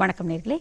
வணக்கம் நேர்களே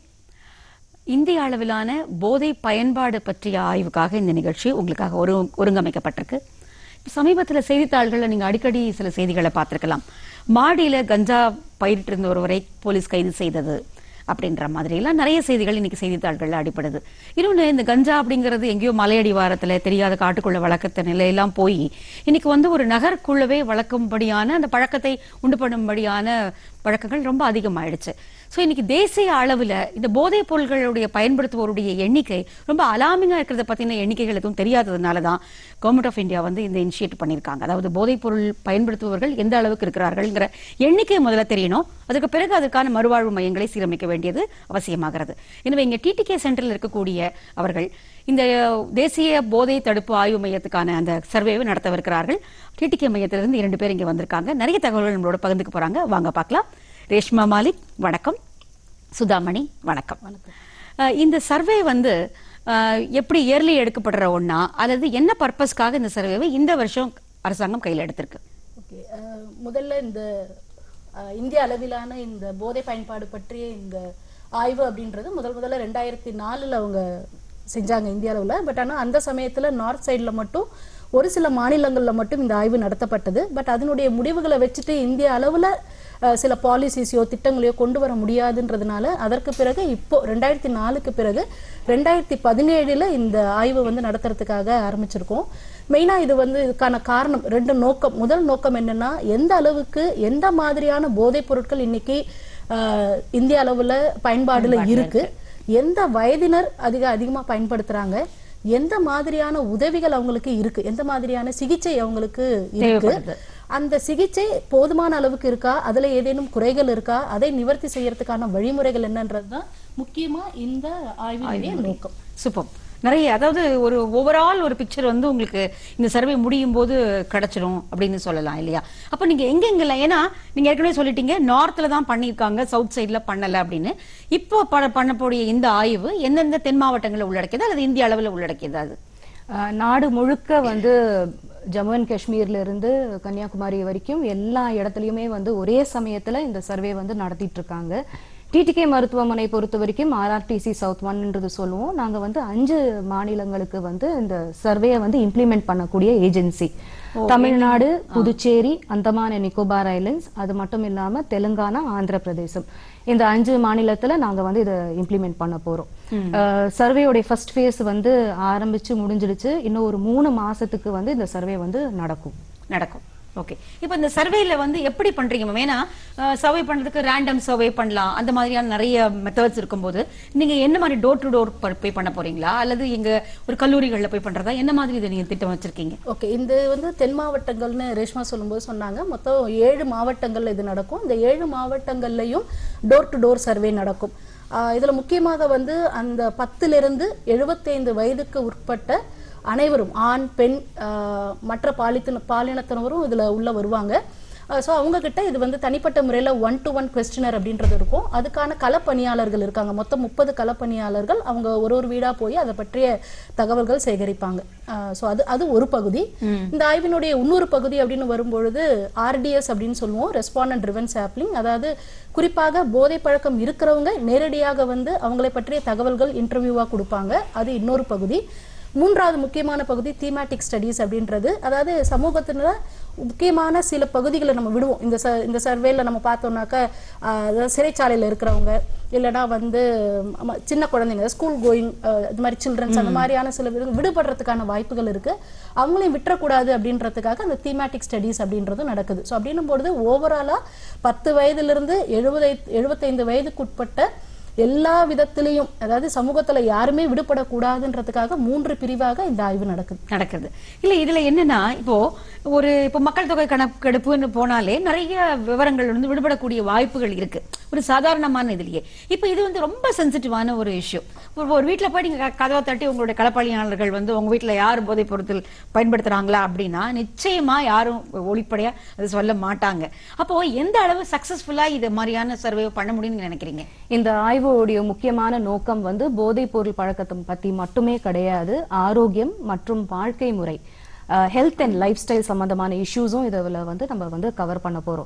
இந்திய அளவிலான போதை பயன்பாடு பற்றிய ஆய்வுக்காக இந்த நிகழ்ச்சி உங்களுக்காக ஒரு ஒருங்கமைக்கப்பட்டிருக்கு இப்ப சமீபத்தில் செய்தித்தாள்களில் நீங்க அடிக்கடி சில செய்திகளை பார்த்திருக்கலாம் மாடியில கஞ்சா பயிரிட்டு இருந்த ஒருவரை போலீஸ் கைது செய்தது அப்படின்ற மாதிரி எல்லாம் நிறைய செய்திகள் இன்னைக்கு செய்தித்தாள்கள்ல அடிப்படுது இன்னொன்று இந்த கஞ்சா அப்படிங்கிறது எங்கேயோ மலையடி வாரத்துல தெரியாத காட்டுக்குள்ள வழக்கத்த நிலையெல்லாம் போய் இன்னைக்கு வந்து ஒரு நகருக்குள்ளவே வளர்க்கும்படியான அந்த பழக்கத்தை உண்டு பண்ணும்படியான பழக்கங்கள் ரொம்ப அதிகமாயிடுச்சு ஸோ இன்னைக்கு தேசிய அளவில் இந்த போதைப் பொருள்களுடைய பயன்படுத்துவோருடைய எண்ணிக்கை ரொம்ப அலாமிங்காக இருக்கிறத பற்றின எண்ணிக்கைகள் எதுவும் தெரியாததுனால தான் கவர்மெண்ட் ஆஃப் இந்தியா வந்து இந்த இனிஷியேட் பண்ணியிருக்காங்க அதாவது போதைப் பொருள் பயன்படுத்துபவர்கள் எந்த அளவுக்கு இருக்கிறார்கள்ங்கிற எண்ணிக்கை முதல்ல தெரியணும் அதுக்கு பிறகு அதுக்கான மறுவாழ்வு மையங்களை சீரமைக்க வேண்டியது அவசியமாகிறது எனவே இங்கே டிடிகே சென்டரில் இருக்கக்கூடிய அவர்கள் இந்த தேசிய போதை தடுப்பு ஆய்வு மையத்துக்கான அந்த சர்வேவை நடத்தவிருக்கிறார்கள் டிடிகே மையத்திலிருந்து இரண்டு பேர் இங்கே வந்திருக்காங்க நிறைய தகவல்கள் நம்மளோட பகிர்ந்துக்க போறாங்க வாங்க பார்க்கலாம் ரேஷ்மா மாலிக் வணக்கம் சுதாமணி வணக்கம் அஹ் இந்த சர்வே வந்து அஹ், எப்படி இயர்லி எடுக்கப்படுற ஒண்ணா அல்லது என்ன பர்பஸ்க்காக இந்த சர்வேவை இந்த வருஷம் அரசாங்கம் கையில் எடுத்திருக்கு ஓகே அஹ், முதல்ல இந்த அஹ், இந்திய அளவிலான இந்த போதை பயன்பாடு பற்றிய இந்த ஆய்வு அப்படின்றது முதல் முதல்ல ரெண்டாயிரத்தி நாலுல அவங்க செஞ்சாங்க இந்திய அளவுல பட் ஆனா அந்த சமயத்துல நார்த் சைடுல மட்டும் ஒரு சில மாநிலங்கள்ல மட்டும் இந்த ஆய்வு நடத்தப்பட்டது பட் அதனுடைய முடிவுகளை வச்சுட்டு இந்திய அளவுல அஹ், சில பாலிசிஸையோ திட்டங்களையோ கொண்டு வர முடியாதுன்றதுனால அதற்கு பிறகு இப்போ ரெண்டாயிரத்தி நாலுக்கு பிறகு ரெண்டாயிரத்தி பதினேழுல இந்த ஆய்வு வந்து நடத்துறதுக்காக ஆரம்பிச்சிருக்கோம் மெயினா இது வந்து இதுக்கான காரணம் ரெண்டு நோக்கம் முதல் நோக்கம் என்னன்னா எந்த அளவுக்கு எந்த மாதிரியான போதைப் பொருட்கள் இன்னைக்கு அஹ், இந்திய அளவுல பயன்பாடுல இருக்கு எந்த வயதினர் அதிக அதிகமா பயன்படுத்துறாங்க எந்த மாதிரியான உதவிகள் அவங்களுக்கு இருக்கு எந்த மாதிரியான சிகிச்சை அவங்களுக்கு இருக்கு தேவைப்படுது. அந்த சிகிச்சை போதுமான அளவுக்கு இருக்கா அதுல ஏதேனும் குறைகள் இருக்கா அதை நிவர்த்தி செய்யறதுக்கான வழிமுறைகள் என்னன்றதுதான் முக்கியமா இந்த ஆய்வினுடைய நோக்கம் சூப்பர் நிறைய அதாவது ஒரு ஓவரால் ஒரு பிக்சர் வந்து உங்களுக்கு இந்த சர்வே முடியும் போது கிடைச்சிடும் அப்படின்னு சொல்லலாம் இல்லையா அப்ப நீங்க எங்க எங்கெல்லாம் ஏன்னா நீங்க ஏற்கனவே சொல்லிட்டீங்க நார்த்ல தான் பண்ணியிருக்காங்க சவுத் சைடுல பண்ணல அப்படின்னு இப்போ ப- பண்ணக்கூடிய இந்த ஆய்வு எந்தெந்த தென் மாவட்டங்களை உள்ளடக்கியது அல்லது இந்திய அளவில் உள்ளடக்கியது அது அஹ் நாடு முழுக்க வந்து ஜம்மு அண்ட் காஷ்மீர்ல இருந்து கன்னியாகுமரி வரைக்கும் எல்லா இடத்துலயுமே வந்து ஒரே சமயத்துல இந்த சர்வே வந்து நடத்திட்டு இருக்காங்க டிடிகே மருத்துவமனை பொறுத்த வரைக்கும் ஆர்ஆர்டிசி சவுத் ஒன்ன்றது சொல்லுவோம் நாங்க வந்து அஞ்சு மாநிலங்களுக்கு வந்து இந்த சர்வேயை வந்து இம்ப்ளிமெண்ட் பண்ணக்கூடிய agency Tamil Nadu Puducherry Andaman and Nicobar islands அது மட்டும் இல்லாம தெலுங்கானா ஆந்திர பிரதேசம் இந்த அஞ்சு மாநிலத்துல நாங்க வந்து இதை இம்ப்ளிமெண்ட் பண்ண போறோம் சர்வேயோட ஃபர்ஸ்ட் ஃபேஸ் வந்து ஆரம்பிச்சு முடிஞ்சிடுச்சு இன்னும் ஒரு மூணு மாசத்துக்கு வந்து இந்த சர்வே வந்து நடக்கும் நடக்கும் ஓகே இப்போ இந்த சர்வேல வந்து எப்படி பண்றீங்க மேம் ஏன்னா சர்வே பண்றதுக்கு ரேண்டம் சர்வே பண்ணலாம் அந்த மாதிரியான நிறைய மெத்தட்ஸ் இருக்கும்போது நீங்க என்ன மாதிரி டோர் டு டோர் போய் பண்ண போறீங்களா அல்லது எங்க ஒரு கல்லூரிகள்ல போய் பண்றதா என்ன மாதிரி இதை நீங்க திட்டம் வச்சிருக்கீங்க ஓகே இந்த வந்து தென் மாவட்டங்கள்னு ரேஷ்மா சொல்லும்போது சொன்னாங்க மொத்தம் ஏழு மாவட்டங்கள்ல இது நடக்கும் இந்த ஏழு மாவட்டங்கள்லயும் டோர் டு டோர் சர்வே நடக்கும் ஆஹ் இதுல முக்கியமாக வந்து அந்த பத்திலிருந்து எழுபத்தைந்து வயதுக்கு உட்பட்ட அனைவரும் ஆண் பெண் ஆஹ் மற்ற பாலித்தின பாலினத்தினரும் இதுல உள்ள வருவாங்க ஸோ அவங்க கிட்ட இது வந்து தனிப்பட்ட முறையில் ஒன் டு ஒன் கொஸ்டினர் அப்படின்றது இருக்கும் அதுக்கான களப்பணியாளர்கள் இருக்காங்க மொத்தம் முப்பது களப்பணியாளர்கள் அவங்க ஒரு ஒரு வீடா போய் அதை பற்றிய தகவல்கள் சேகரிப்பாங்க ஸோ அது அது ஒரு பகுதி இந்த ஆய்வினுடைய இன்னொரு பகுதி அப்படின்னு வரும்பொழுது ஆர்டிஎஸ் அப்படின்னு சொல்லுவோம் ரெஸ்பாண்டன்ட் ட்ரிவன் சாப்ளிங் அதாவது குறிப்பாக போதை பழக்கம் இருக்கிறவங்க நேரடியாக வந்து அவங்களை பற்றிய தகவல்கள் இன்டர்வியூவா கொடுப்பாங்க அது இன்னொரு பகுதி மூன்றாவது முக்கியமான பகுதி தீமேட்டிக் ஸ்டடீஸ் அப்படின்றது அதாவது சமூகத்தினர் முக்கியமான சில பகுதிகளை நம்ம விடுவோம் இந்த ச இந்த சர்வேல நம்ம பார்த்தோம்னாக்க ஆஹ், அதாவது சிறைச்சாலையில் இருக்கிறவங்க இல்லைன்னா வந்து ஆமா, சின்ன குழந்தைங்க ஸ்கூல் கோயிங் இது மாதிரி சில்ட்ரன்ஸ் அந்த மாதிரியான சில விடு- விடுபடுறதுக்கான வாய்ப்புகள் இருக்கு அவங்களையும் விட்டுறக்கூடாது அப்படின்றதுக்காக அந்த தீமேட்டிக் ஸ்டடீஸ் அப்படின்றதும் நடக்குது ஸோ அப்படின்னும் பொழுது ஓவராலா பத்து வயதிலிருந்து எழுபதை எழுபத்தைந்து வயதுக்குட்பட்ட எல்லா விதத்திலையும் அதாவது சமூகத்துல யாருமே விடுபடக்கூடாதுன்றதுக்காக மூன்று பிரிவாக இந்த ஆய்வு நடக்குது நடக்குது இல்ல இதுல என்னன்னா இப்போ ஒரு இப்போ மக்கள் தொகை கணக்கெடுப்புன்னு போனாலே நிறைய விவரங்கள் வந்து விடுபடக்கூடிய வாய்ப்புகள் இருக்கு ஒரு சாதாரணமான இதுலயே இப்போ இது வந்து ரொம்ப சென்சிட்டிவான ஒரு இஷ்யூ ஒரு வீட்ல போய் நீங்க க- கதவை தட்டி உங்களுடைய களப்பணியாளர்கள் வந்து உங்க வீட்ல யார் போதைப் பொருட்கள் பயன்படுத்துறாங்களா அப்படின்னா நிச்சயமா யாரும் ஒளிப்படையா அது சொல்ல மாட்டாங்க அப்போ எந்த அளவு சக்சஸ்ஃபுல்லா இது மாதிரியான சர்வே பண்ண முடியும்னு நினைக்கிறீங்க இந்த ஆய்வோடைய முக்கியமான நோக்கம் வந்து போதைப் பொருள் பழக்கத்தை பத்தி மட்டுமே கிடையாது ஆரோக்கியம் மற்றும் வாழ்க்கை முறை ஹெல்த் அண்ட் லைஃப் ஸ்டைல் சம்பந்தமான இஷ்யூஸும் இதில் வந்து நம்ம வந்து கவர் பண்ண போறோம்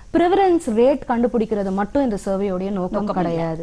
ப்ரிவரன்ஸ் ரேட் கண்டுபிடிக்கிறது மட்டும் இந்த சர்வேயோடைய நோக்கம் கிடையாது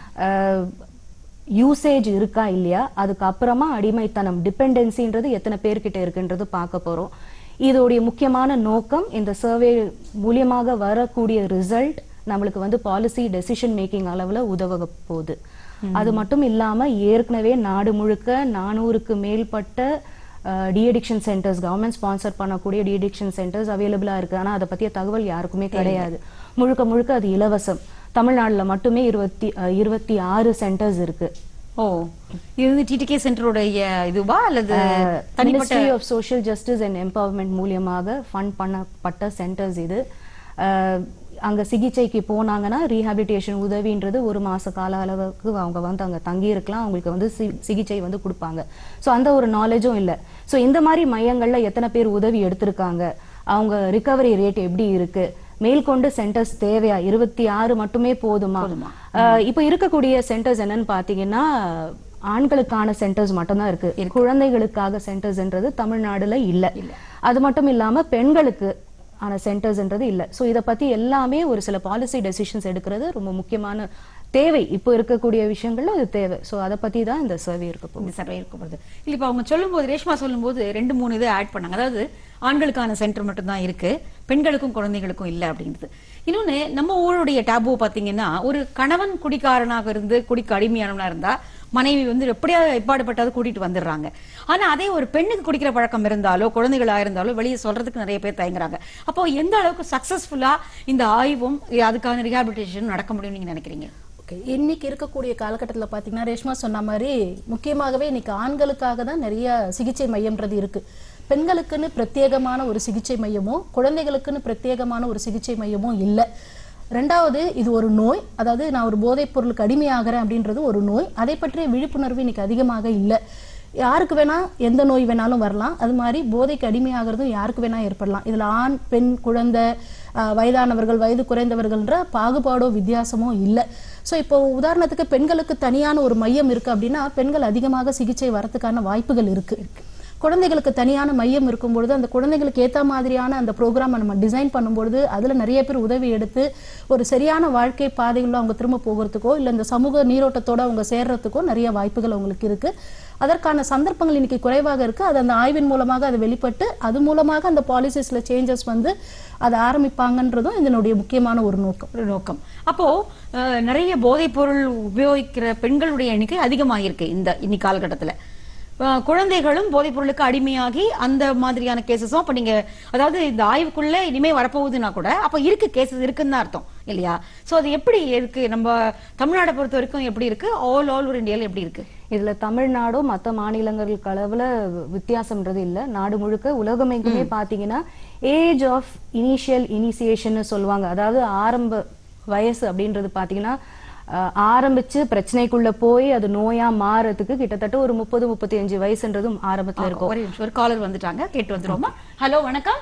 யூசேஜ் இருக்கா இல்லையா அதுக்கப்புறமா அடிமைத்தனம் டிபெண்டன்சின்றது எத்தனை பேர்கிட்ட இருக்குன்றது பார்க்க போறோம் இதோடைய முக்கியமான நோக்கம் இந்த சர்வே மூலியமாக வரக்கூடிய ரிசல்ட் நம்மளுக்கு வந்து பாலிசி டெசிஷன் மேக்கிங் அளவுல உதவ போகுது அது மட்டும் இல்லாம ஏற்கனவே நாடு முழுக்க நானூறுக்கு மேற்பட்ட டிஎடிக்ஷன் சென்டர்ஸ் கவர்மெண்ட் ஸ்பான்சர் பண்ணக்கூடிய டிஎடிக்ஷன் சென்டர்ஸ் அவைலபிளா இருக்கு ஆனா அதை பத்திய தகவல் யாருக்குமே கிடையாது முழுக்க முழுக்க அது இலவசம் தமிழ்நாட்டுல மட்டுமே இருபத்தி அஹ், இருபத்தி ஆறு சென்டர்ஸ் இருக்கு ஓ இது வந்து டிடிகே சென்டருடைய இதுவா அல்லது தனிப்பட்ட ministry of social justice and empowerment மூலியமாக ஃபண்ட் பண்ணப்பட்ட சென்டர்ஸ் இது அஹ், அங்க சிகிச்சைக்கு போனாங்கன்னா ரீஹாபிலிட்டேஷன் உதவின்றது ஒரு மாச கால அளவுக்கு அவங்க வந்து அங்க தங்கி இருக்கலாம் அவங்களுக்கு வந்து சி- சிகிச்சை வந்து கொடுப்பாங்க சோ அந்த ஒரு நாலேஜும் இல்ல சோ இந்த மாதிரி மையங்கள்ல எத்தனை பேர் உதவி எடுத்திருக்காங்க அவங்க ரிகவரி ரேட் எப்படி இருக்கு மேல்கொண்டு சென்டர்ஸ் தேவையா இருபத்தி ஆறு மட்டுமே போதுமா அஹ், இப்ப இருக்கக்கூடிய சென்டர்ஸ் என்னன்னு பாத்தீங்கன்னா ஆண்களுக்கான சென்டர்ஸ் மட்டும்தான் இருக்கு குழந்தைகளுக்காக சென்டர்ஸ்ன்றது தமிழ்நாடுல இல்ல அது மட்டும் இல்லாம பெண்களுக்கு ஆன சென்டர்ஸ்ன்றது இல்ல சோ இத பத்தி எல்லாமே ஒரு சில பாலிசி டெசிஷன்ஸ் எடுக்கிறது ரொம்ப முக்கியமான தேவை இப்போ இருக்கக்கூடிய விஷயங்கள்ல அது தேவை சோ அத பத்தி தான் இந்த சர்வே இருக்க போகுது இந்த சர்வே இருக்கப்படுது இல்ல இப்ப அவங்க சொல்லும்போது ரேஷ்மா சொல்லும்போது ரெண்டு மூணு இதை ஆட் பண்ணாங்க அதாவது ஆண்களுக்கான சென்டர் மட்டும்தான் இருக்கு பெண்களுக்கும் குழந்தைகளுக்கும் இல்ல அப்படின்றது இன்னொன்னு நம்ம ஊருடைய டேபு பாத்தீங்கன்னா ஒரு கணவன் குடிக்காரனாக இருந்து குடிக்க அடிமையானவனா இருந்தா மனைவி வந்து எப்படியா எப்பாடுபட்டாவது கூட்டிட்டு வந்துடுறாங்க ஆனா அதே ஒரு பெண்ணுக்கு குடிக்கிற பழக்கம் இருந்தாலோ குழந்தைகளா இருந்தாலோ வெளியே சொல்றதுக்கு நிறைய பேர் தயங்குறாங்க அப்போ எந்த அளவுக்கு சக்சஸ்ஃபுல்லா இந்த ஆய்வும் அதுக்கான ரிஹாபிலிட்டேஷன் நடக்க முடியும்னு நீங்க நினைக்கிறீங்க ஓகே இன்னைக்கு இருக்கக்கூடிய காலகட்டத்தில் பார்த்தீங்கன்னா ரேஷ்மா சொன்ன மாதிரி முக்கியமாகவே இன்னைக்கு ஆண்களுக்காக தான் நிறைய சிகிச்சை மையம்ன்றது இருக்கு பெண்களுக்குன்னு பிரத்யேகமான ஒரு சிகிச்சை மையமோ குழந்தைகளுக்குன்னு பிரத்யேகமான ஒரு சிகிச்சை மையமோ இல்லை ரெண்டாவது இது ஒரு நோய் அதாவது நான் ஒரு போதைப் பொருளுக்கு அடிமையாகிறேன் அப்படின்றது ஒரு நோய் அதை பற்றிய விழிப்புணர்வு இன்னைக்கு அதிகமாக இல்லை யாருக்கு வேணா எந்த நோய் வேணாலும் வரலாம் அது மாதிரி போதைக்கு அடிமையாகிறதும் யாருக்கு வேணா ஏற்படலாம் இதுல ஆண் பெண் குழந்தை ஆஹ், வயதானவர்கள் வயது குறைந்தவர்கள்ன்ற பாகுபாடோ வித்தியாசமோ இல்லை ஸோ இப்போ உதாரணத்துக்கு பெண்களுக்கு தனியான ஒரு மையம் இருக்கு அப்படின்னா பெண்கள் அதிகமாக சிகிச்சை வரத்துக்கான வாய்ப்புகள் இருக்கு குழந்தைகளுக்கு தனியான மையம் இருக்கும் பொழுது அந்த குழந்தைகளுக்கு ஏத்த மாதிரியான அந்த ப்ரோக்ராமை நம்ம டிசைன் பண்ணும்பொழுது அதுல நிறைய பேர் உதவி எடுத்து ஒரு சரியான வாழ்க்கை பாதைகளில் அவங்க திரும்ப போகிறதுக்கோ இல்லை இந்த சமூக நீரோட்டத்தோட அவங்க சேர்றதுக்கோ நிறைய வாய்ப்புகள் அவங்களுக்கு இருக்கு அதற்கான சந்தர்ப்பங்கள் இன்னைக்கு குறைவாக இருக்கு அது அந்த ஆய்வின் மூலமாக அது வெளிப்பட்டு அது மூலமாக அந்த பாலிசிஸ்ல சேஞ்சஸ் வந்து அதை ஆரம்பிப்பாங்கன்றதும் இதனுடைய முக்கியமான ஒரு நோக்கம் ஒரு நோக்கம் அப்போ அஹ், நிறைய போதைப் பொருள் உபயோகிக்கிற பெண்களுடைய எண்ணிக்கை அதிகமாகிருக்கு இந்த இன்னி காலகட்டத்துல அஹ், குழந்தைகளும் போதைப் பொருளுக்கு அடிமையாகி அந்த மாதிரியான கேசஸும் அப்ப நீங்க அதாவது இந்த ஆய்வுக்குள்ள இனிமே வரப்போகுதுன்னா கூட அப்ப இருக்கு கேசஸ் இருக்குன்னு தான் அர்த்தம் இல்லையா சோ அது எப்படி இருக்கு நம்ம தமிழ்நாடை பொறுத்த வரைக்கும் எப்படி இருக்கு ஆல் ஆல் ஓவர் இந்தியால எப்படி இருக்கு இதுல தமிழ்நாடும் மத்த மாநிலங்களுக்கு அளவுல வித்தியாசம்ன்றது இல்ல நாடு முழுக்க உலகம் எங்குமே பாத்தீங்கன்னா ஏஜ் ஆஃப் இனிஷியல் இனிசியேஷன் சொல்லுவாங்க அதாவது ஆரம்ப வயசு அப்படின்றது பாத்தீங்கன்னா அஹ், ஆரம்பிச்சு பிரச்சனைக்குள்ள போய் அது நோயா மாறதுக்கு கிட்டத்தட்ட ஒரு முப்பது முப்பத்தி அஞ்சு வயசுன்றதும் ஆரம்பத்துல இருக்கும் ஒரு நிமிஷம், ஒரு காலர் வந்துட்டாங்க கேட்டு வந்துருவோமா ஹலோ வணக்கம்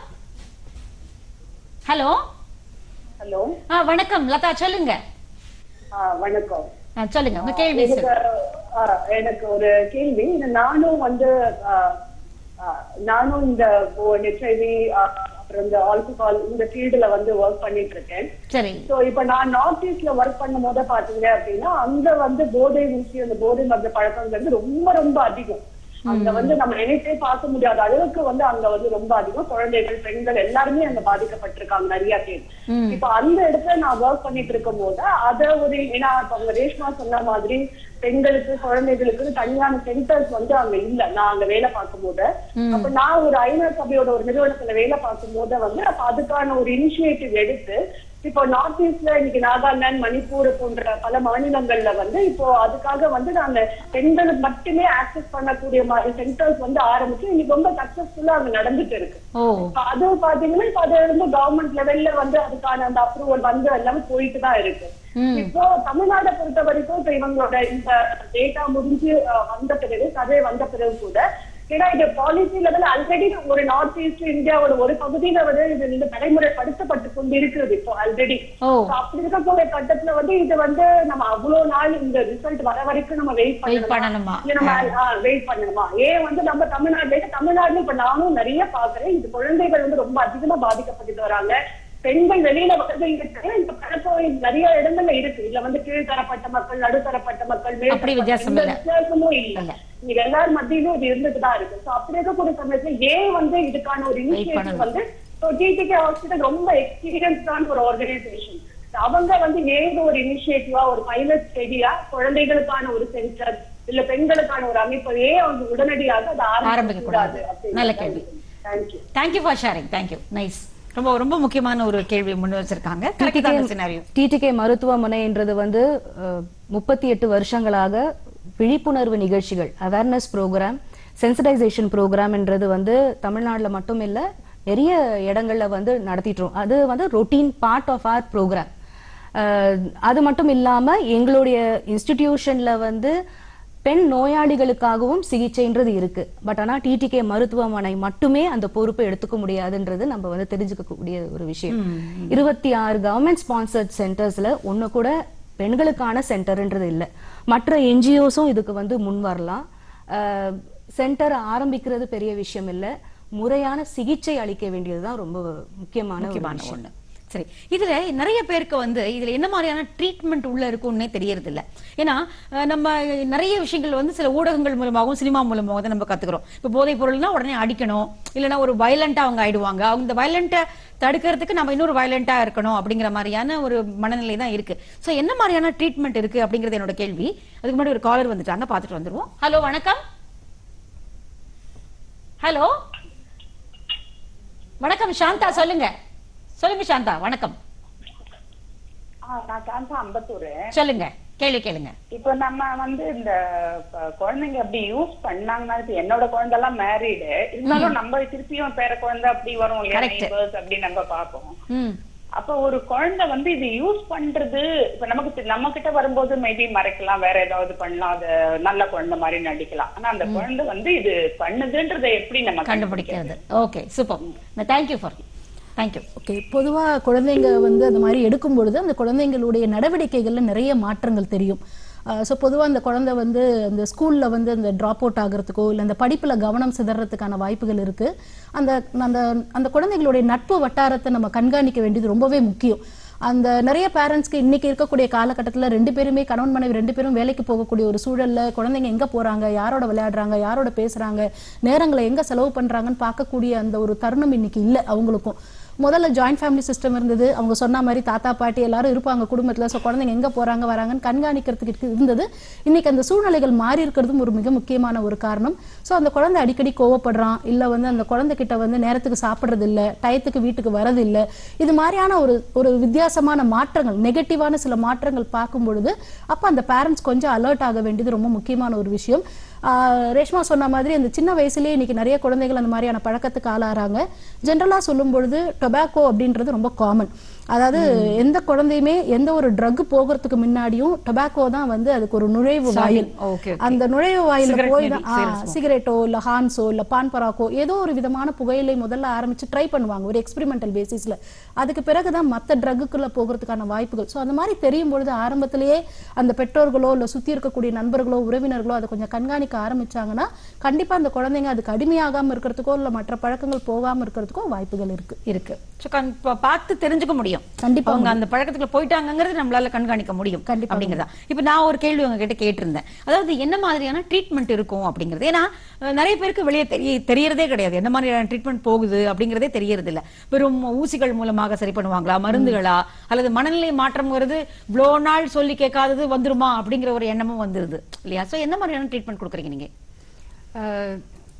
ஹலோ ஹலோ ஆ வணக்கம் லதா சொல்லுங்க ஆ, வணக்கம் ஆ, சொல்லுங்க உங்க கேள்வி எனக்கு ஆ, எனக்கு ஒரு கேள்வி இந்த நானும் வந்து ஆ, ஆ, நானும் இந்த ஹெச்ஐவி அப்புறம் இந்த ஆல்கஹால் இந்த ஃபீல்டுல வந்து ஒர்க் பண்ணிட்டு இருக்கேன் சரி சோ இப்ப நான் நார்த் ஈஸ்ட்ல ஒர்க் பண்ணும் போது பாத்தீங்க அப்படின்னா அங்க வந்து போதை ஊசி அந்த போதை மருந்து பழக்கங்கிறது ரொம்ப ரொம்ப அதிகம் அங்க வந்து நம்ம நினைச்சே பார்க்க முடியாத அளவுக்கு வந்து அங்க வந்து ரொம்ப அதிகம் குழந்தைகள் பெண்கள் எல்லாருமே அங்க பாதிக்கப்பட்டிருக்காங்க நிறைய பேர் இப்ப அந்த இடத்துல நான் ஒர்க் பண்ணிட்டு இருக்கும் போது அத ஒரு ஏன்னா இப்ப அவங்க ரேஷ்மா சொன்ன மாதிரி பெண்களுக்கு குழந்தைகளுக்கு தனியான சென்டர்ஸ் வந்து அங்க இல்ல நான் அங்க வேலை பார்க்கும் போது அப்ப நான் ஒரு ஐநா சபையோட ஒரு நிறுவனத்துல வேலை பார்க்கும் போது வந்து அப்ப அதுக்கான ஒரு இனிஷியேட்டிவ் எடுத்து இப்போ நார்த் ஈஸ்ட்ல இன்னைக்கு நாகாலாந்து மணிப்பூர் போன்ற பல மாநிலங்கள்ல வந்து இப்போ அதுக்காக வந்து நாங்க பெண்களுக்கு மட்டுமே ஆக்சஸ் பண்ணக்கூடிய மாதிரி சென்டர்ஸ் வந்து ஆரம்பிச்சு இன்னைக்கு ரொம்ப சக்சஸ்ஃபுல்லா அங்க நடந்துட்டு இருக்கு ஓ இப்ப அது பாத்தீங்கன்னா இப்ப அது வந்து கவர்மெண்ட் லெவல்ல வந்து அதுக்கான அந்த அப்ரூவல் வந்து எல்லாமே போயிட்டு தான் இருக்கு இப்போ தமிழ்நாடை பொறுத்த வரைக்கும் இப்ப இவங்களோட இந்த டேட்டா முடிஞ்சு அஹ், வந்த பிறகு சர்வே வந்த பிறகு கூட ஏன்னா இது பாலிசி லெவல் ஆல்ரெடி ஒரு நார்த் ஈஸ்ட் இந்தியாவோட ஒரு பகுதியில வந்து இது இந்த நடைமுறைப்படுத்தப்பட்டு கொண்டு இருக்கிறது இப்போ ஆல்ரெடி ஓ அப்படி இருக்கக்கூடிய கட்டத்துல வந்து இது வந்து நம்ம அவ்வளவு நாள் இந்த ரிசல்ட் வர வரைக்கும் நம்ம வெயிட் Wait பண்ணணுமா? இல்ல நம்ம வெயிட் பண்ணணுமா ஏன் வந்து நம்ம தமிழ்நாட்டுல தமிழ்நாட்டுல இப்ப நானும் நிறைய பாக்குறேன் இது குழந்தைகள் வந்து ரொம்ப அதிகமா பாதிக்கப்பட்டுட்டு வராங்க பெண்கள் வெளியில வந்து இங்க இந்த பழக்கம் நிறைய இடங்கள்ல இருக்கு இதுல வந்து கீழ்த்தரப்பட்ட மக்கள் நடுத்தரப்பட்ட மக்கள் அப்படி மேல்தரப்பட்ட வித்தியாசம் எந்த இல்ல. வித்தியாசமும் இல்ல இல்ல. இது எல்லார் மத்தியிலும் இது இருந்துட்டு தான் இருக்கு சோ அப்படி இருக்கக்கூடிய சமயத்துல ஏன் வந்து இதுக்கான ஒரு இனிஷியேட்டிவ் பண்ணணும். வந்து டிடிகே ஹாஸ்பிட்டல் ரொம்ப எக்ஸ்பீரியன்ஸ்டான ஒரு ஆர்கனைசேஷன் அவங்க வந்து ஏதோ ஒரு இனிஷியேட்டிவா ஒரு பைலட் ஸ்டடியா குழந்தைகளுக்கான ஒரு சென்டர் இல்ல பெண்களுக்கான ஒரு அமைப்பு ஏன் அவங்க உடனடியாக அதை ஆரம்பிக்க ஆரம்பிக்க கூடாது. கூடாது நல்ல கேள்வி. Thank you thank you for sharing thank you nice ரொம்ப ரொம்ப முக்கியமான ஒரு கேள்வி முன் வச்சிருக்காங்க கரெக்ட் தான் சினாரியோ டிடிகே மருத்துவமனைன்றது வந்து முப்பத்தி எட்டு வருஷங்களாக விழிப்புணர்வு நிகழ்ச்சிகள் அவேர்னஸ் ப்ரோக்ராம் சென்சிடைசேஷன் ப்ரோக்ராம்ன்றது வந்து தமிழ்நாட்டுல மட்டும் இல்ல நிறைய இடங்கள்ல வந்து நடத்திட்டுரும் அது வந்து routine part of our programme அது மட்டும் இல்லாம எங்களுடைய இன்ஸ்டிடியூஷன்ல வந்து பெண் நோயாளிகளுக்காகவும் சிகிச்சைன்றது இருக்கு பட் ஆனா டிடிகே மருத்துவமனை மட்டுமே அந்த பொறுப்பை எடுத்துக்க முடியாதுன்றது நம்ம வந்து தெரிஞ்சுக்கக்கூடிய ஒரு விஷயம் இருபத்தி ஆறு கவர்மெண்ட் ஸ்பான்சர்ட் சென்டர்ஸ்ல ஒண்ணு கூட பெண்களுக்கான சென்டர்ன்றது இல்ல மற்ற என்ஜிஓஸும் இதுக்கு வந்து முன் வரலாம் சென்டர் ஆரம்பிக்கிறது பெரிய விஷயம் இல்ல முறையான சிகிச்சை அளிக்க வேண்டியதுதான் ரொம்ப முக்கியமான ஒரு முக்கியமான விஷயம். ஒண்ணு சரி இதுல நிறைய பேருக்கு வந்து இதுல என்ன மாதிரியான ட்ரீட்மெண்ட் உள்ள இருக்கும்னே தெரியறது இல்ல ஏன்னா அஹ், நம்ம நிறைய விஷயங்கள் வந்து சில ஊடகங்கள் மூலமாகவும் சினிமா மூலமாகவும் தான் நம்ம கத்துக்கிறோம் இப்ப போதைப் பொருள்னா உடனே அடிக்கணும் இல்லைன்னா ஒரு வயலண்டா அவங்க ஆயிடுவாங்க அவங்க இந்த வயலண்ட்டை தடுக்கிறதுக்கு நம்ம இன்னொரு வயலண்டா இருக்கணும் அப்படிங்கிற மாதிரியான ஒரு மனநிலை தான் இருக்கு சோ என்ன மாதிரியான ட்ரீட்மெண்ட் இருக்கு அப்படிங்கறது என்னோட கேள்வி அதுக்கு முன்னாடி ஒரு காலர் வந்துட்டாங்க பார்த்துட்டு வந்துருவோம் ஹலோ வணக்கம் ஹலோ வணக்கம் சாந்தா சொல்லுங்க சொல்லுங்க சாந்தா வணக்கம் நான் சாந்தா அம்பத்தூர் சொல்லுங்க கேள்வி கேளுங்க இப்போ நம்ம வந்து இந்த ப- குழந்தைங்க அப்படி யூஸ் பண்ணாங்கன்னா இப்ப என்னோட குழந்தை எல்லாம் மேரீடு இருந்தாலும் நம்ம திருப்பியும் பேர குழந்தை அப்படி வரும் இல்லையா Correct. neighbours அப்படி நம்ம பார்ப்போம் ம் அப்ப ஒரு குழந்தை வந்து இது யூஸ் பண்றது இப்ப நமக்கு தெ- நம்ம கிட்ட வரும்போது மேபி மறைக்கலாம் வேற ஏதாவது பண்ணலாம் அது நல்ல குழந்தை மாதிரி நடிக்கலாம் ஆனா அந்த குழந்தை வந்து இது பண்ணுதுன்றதை எப்படி நம்ம கண்டுபிடிக்கிறது okay super thank you for thank you okay பொதுவா குழந்தைங்க வந்து அந்த மாதிரி எடுக்கும் பொழுது அந்த குழந்தைங்களுடைய நடவடிக்கைகள்ல நிறைய மாற்றங்கள் தெரியும் ஸோ பொதுவா அந்த குழந்தை வந்து அந்த ஸ்கூல்ல வந்து அந்த ட்ராப் அவுட் ஆகிறதுக்கோ இல்லை அந்த படிப்புல கவனம் சிதறதுக்கான வாய்ப்புகள் இருக்கு அந்த அந்த அந்த குழந்தைகளுடைய நட்பு வட்டாரத்தை நம்ம கண்காணிக்க வேண்டியது ரொம்பவே முக்கியம் அந்த நிறைய பேரண்ட்ஸ்க்கு இன்னைக்கு இருக்கக்கூடிய காலகட்டத்துல ரெண்டு பேருமே கணவன் மனைவி ரெண்டு பேரும் வேலைக்கு போகக்கூடிய ஒரு சூழல்ல குழந்தைங்க எங்க போறாங்க யாரோட விளையாடுறாங்க யாரோட பேசுறாங்க நேரங்களை எங்க செலவு பண்றாங்கன்னு பார்க்கக்கூடிய அந்த ஒரு தருணம் இன்னைக்கு இல்ல அவங்களுக்கும் முதல்ல ஜாயிண்ட் ஃபேமிலி சிஸ்டம் இருந்தது அவங்க சொன்ன மாதிரி தாத்தா பாட்டி எல்லாரும் இருப்பாங்க குடும்பத்துல ஸோ குழந்தைங்க எங்க போறாங்க வராங்கன்னு கண்காணிக்கிறதுக்கு இருக்கு- இருந்தது இன்னைக்கு அந்த சூழ்நிலைகள் மாறி இருக்கிறதும் ஒரு மிக முக்கியமான ஒரு காரணம் ஸோ அந்த குழந்தை அடிக்கடி கோவப்படுறான் இல்ல வந்து அந்த குழந்தை கிட்ட வந்து நேரத்துக்கு சாப்பிடுறது இல்ல டயத்துக்கு வீட்டுக்கு வரது இல்ல இது மாதிரியான ஒரு ஒரு வித்தியாசமான மாற்றங்கள் நெகட்டிவான சில மாற்றங்கள் பார்க்கும் பொழுது அப்ப அந்த பேரண்ட்ஸ் கொஞ்சம் அலர்ட் ஆக வேண்டியது ரொம்ப முக்கியமான ஒரு விஷயம் ஆஹ் ரேஷ்மா சொன்ன மாதிரி அந்த சின்ன வயசுலயே இன்னைக்கு நிறைய குழந்தைகள் அந்த மாதிரியான பழக்கத்துக்கு ஆளாறாங்க ஜென்ரலா சொல்லும் பொழுது டொபாக்கோ அப்படின்றது ரொம்ப காமன் அதாவது எந்த குழந்தையுமே எந்த ஒரு ட்ரக் போகிறதுக்கு முன்னாடியும் டொபாக்கோ தான் வந்து அதுக்கு ஒரு நுழைவு வாயில் okay, okay. அந்த நுழைவு வாயில Cigarette போய் maybe, தான் cigarette smoke. சிகரெட்டோ இல்ல ஹான்ஸோ இல்ல பான் பராக்கோ ஏதோ ஒரு விதமான புகையிலை முதல்ல ஆரம்பிச்சு ட்ரை பண்ணுவாங்க ஒரு எக்ஸ்பெரிமெண்டல் பேசிஸ்ல அதுக்கு பிறகுதான் மத்த ட்ரக்குக்குள்ள போகிறதுக்கான வாய்ப்புகள் ஸோ அந்த மாதிரி தெரியும் பொழுது ஆரம்பத்திலேயே அந்த பெற்றோர்களோ இல்ல சுத்தி இருக்கக்கூடிய நண்பர்களோ உறவினர்களோ அதை கொஞ்சம் கண்காணிக்க ஆரம்பிச்சாங்கன்னா கண்டிப்பா அந்த குழந்தைங்க அதுக்கு அடிமையாகாம இருக்கிறதுக்கோ இல்ல மற்ற பழக்கங்கள் போகாம இருக்கிறதுக்கோ வாய்ப்புகள் இருக்கு இருக்கு So, கண்- பா- பார்த்து தெரிஞ்சுக்க முடியும் கண்டிப்பா அவங்க அந்த பழக்கத்துக்குள்ள போயிட்டாங்கங்கிறது நம்மளால கண்காணிக்க முடியும் கண்டிப்பா அப்படிங்கறதா இப்ப நான் ஒரு கேள்வி உங்ககிட்ட கேட்டிருந்தேன் அதாவது என்ன மாதிரியான ட்ரீட்மெண்ட் இருக்கும் அப்படிங்கிறது ஏன்னா அஹ், நிறைய பேருக்கு வெளியே தெரிய தெரியறதே கிடையாது என்ன மாதிரியான ட்ரீட்மெண்ட் போகுது அப்படிங்கறதே தெரியறது இல்ல வெறும் ஊசிகள் மூலமாக சரி பண்ணுவாங்களா மருந்துகளா அல்லது மனநிலை மாற்றம்ங்கிறது இவ்வளோ நாள் சொல்லி கேட்காதது வந்துருமா அப்படிங்கிற ஒரு எண்ணமும் வந்துருது இல்லையா சோ என்ன மாதிரியான ட்ரீட்மெண்ட் கொடுக்குறீங்க நீங்க அஹ்,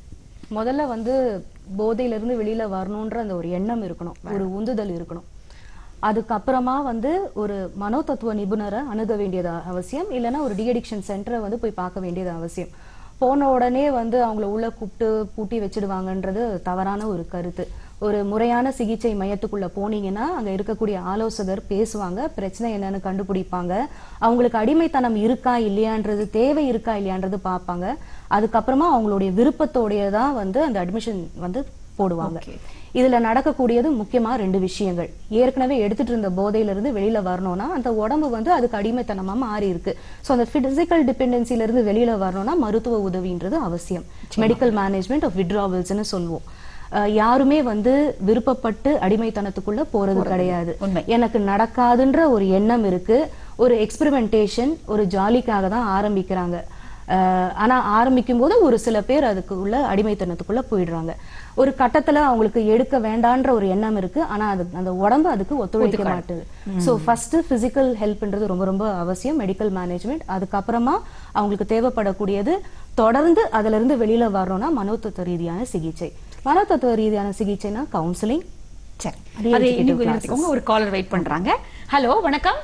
முதல்ல வந்து போதையில இருந்து வெளியில வரணுன்ற அந்த ஒரு எண்ணம் இருக்கணும் ஒரு உந்துதல் இருக்கணும் அதுக்கப்புறமா வந்து ஒரு மனோதத்துவ நிபுணரை அணுக வேண்டியது அவசியம் இல்லைன்னா ஒரு டிஅடிக்ஷன் சென்டரை வந்து போய் பார்க்க வேண்டியது அவசியம் போன உடனே வந்து அவங்கள உள்ள கூப்பிட்டு பூட்டி வச்சிடுவாங்கன்றது தவறான ஒரு கருத்து ஒரு முறையான சிகிச்சை மையத்துக்குள்ள போனீங்கன்னா அங்க இருக்கக்கூடிய ஆலோசகர் பேசுவாங்க பிரச்சனை என்னன்னு கண்டுபிடிப்பாங்க அவங்களுக்கு அடிமைத்தனம் இருக்கா இல்லையான்றது தேவை இருக்கா இல்லையான்றது பார்ப்பாங்க அதுக்கப்புறமா அவங்களுடைய விருப்பத்தோடைய தான் வந்து அந்த அட்மிஷன் வந்து போடுவாங்க இதுல நடக்கக்கூடியது முக்கியமா ரெண்டு விஷயங்கள் ஏற்கனவே எடுத்துட்டு இருந்த போதையில இருந்து வெளியில வரணும்னா அந்த உடம்பு வந்து அதுக்கு அடிமைத்தனமா மாறி இருக்கு சோ அந்த பிசிக்கல் டிபெண்டன்சில இருந்து வெளியில வரணும்னா மருத்துவ உதவின்றது அவசியம் மெடிக்கல் மேனேஜ்மெண்ட் ஆஃப் விட்ராவல்ஸ்னு சொல்லுவோம் அஹ், யாருமே வந்து விருப்பப்பட்டு அடிமைத்தனத்துக்குள்ள போறது கிடையாது எனக்கு நடக்காதுன்ற ஒரு எண்ணம் இருக்கு ஒரு எக்ஸ்பெரிமெண்டேஷன் ஒரு ஜாலிக்காக தான் ஆரம்பிக்கிறாங்க அஹ், ஆனா ஆரம்பிக்கும் போது ஒரு சில பேர் அதுக்குள்ள அடிமைத்தனத்துக்குள்ள போயிடுறாங்க ஒரு கட்டத்துல அவங்களுக்கு எடுக்க வேண்டான்ற ஒரு எண்ணம் இருக்கு ஆனா அது அந்த உடம்பு அதுக்கு ஒத்துழைக்க மாட்டுது சோ ஃபர்ஸ்ட் பிசிக்கல் ஹெல்ப்ன்றது ரொம்ப ரொம்ப அவசியம் மெடிக்கல் மேனேஜ்மெண்ட் அதுக்கப்புறமா அவங்களுக்கு தேவைப்படக்கூடியது தொடர்ந்து அதுல இருந்து வெளியில வரணும்னா மனோதத்துவ ரீதியான சிகிச்சை மனோதத்துவ ரீதியான சிகிச்சைனா கவுன்சிலிங் சரி Re-educative அது இன்னும் classes. நிறுத்திக்கோங்க. ஒரு காலர் வெயிட் பண்றாங்க ஹலோ வணக்கம்